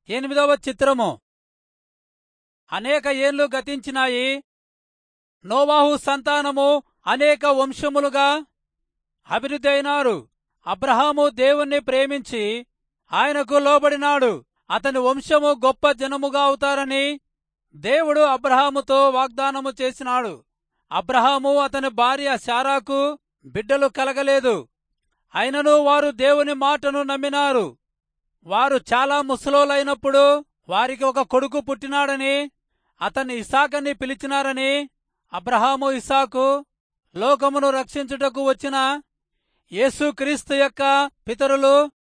ఎనిమిదవ చిత్రము అనేక ఏళ్లు గతించినాయి నోవాహు సంతానము అనేక వంశములుగా అభివృద్ధి అయినారు అబ్రహాము దేవుణ్ణి ప్రేమించి ఆయనకు లోబడినాడు అతని వంశము గొప్ప జనముగా అవుతారని దేవుడు అబ్రహాముతో వాగ్దానము చేసినాడు అబ్రహాము అతని భార్య శారాకు బిడ్డలు కలగలేదు అయినను వారు దేవుని మాటను నమ్మినారు వారు చాలా ముసలోలైనప్పుడు వారికి ఒక కొడుకు పుట్టినాడని అతన్ని ఇసాకని పిలిచినారని అబ్రహాము ఇసాకు లోకమును రక్షించుటకు వచ్చిన యేసుక్రీస్తు యొక్క పితరులు